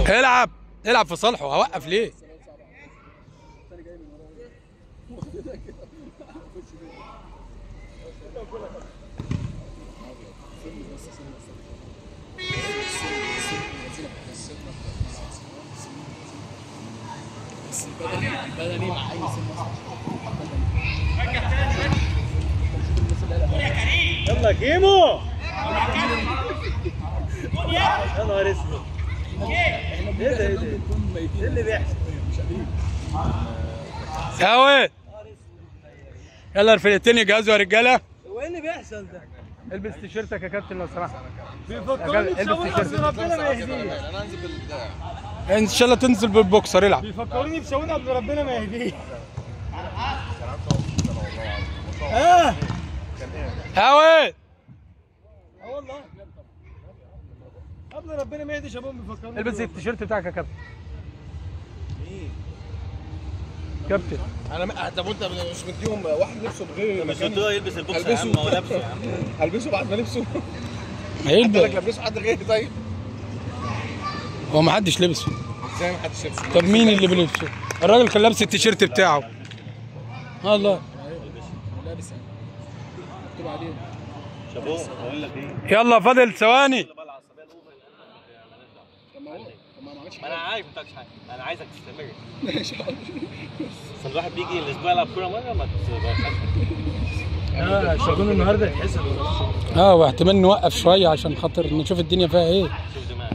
العب العب في صالحه هوقف ليه بدني مع اي سن يلا كيمو يا نهار اسود ايه ده ايه ده ايه اللي بيحصل يا واد يلا الفرقتين يجهزوا يا رجاله هو ايه اللي بيحصل ده البس تيشيرتك يا كابتن لو سمحت بيفكروني البس بشاوين تيشيرت. قبل ربنا ما يهديه انا انزل بالبتاع ان شاء الله تنزل بالبوكسر العب بيفكروني بشاوين قبل ربنا ما يهديه اه يا واد اه والله قبل ربنا ما يهدي شابون بيفكروني البس التيشيرت بتاعك يا كابتن كابتن انا ما- طب وانت مش مديهم واحد لبسه بغير مش قلت له يلبس البوكس يا هلبسه. عم هو لابسه يا عم هلبسه بعد ما لبسه قلت لك هيلبس لبسه حد غيري طيب هو ما حدش لبسه ازاي ما حدش لبسه طب مين اللي بيلبسه الراجل كان لابس التيشيرت بتاعه الله لابس مكتوب عليه شابون بقول لك ايه يلا فاضل ثواني بقى العصبيه الاوفر طب ما هو طب ما انا ما عملتش ما انا عارف انت مش حاجه انا عايزك تستمر ماشي حاضر. بس الواحد بيجي الاسبوع يلعب كوره مره ما تبقاش اه شابون النهارده يتحسب اه واحتمال نوقف شويه عشان خاطر نشوف الدنيا فيها ايه شوف دماغك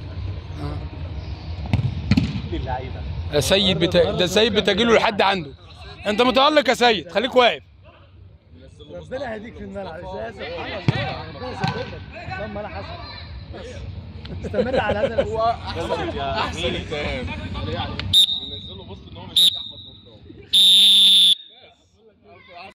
دي اللعيبه يا سيد بتا... ده سيد بتجيله لحد عنده انت متالق يا سيد خليك واقف ربنا يهديك في الملعب ازاي سبحان الله ربنا يثبتك اللهم لا حسن بس استمر على هذا هو احسن يا احسن زميلي. التهاب عليه عليه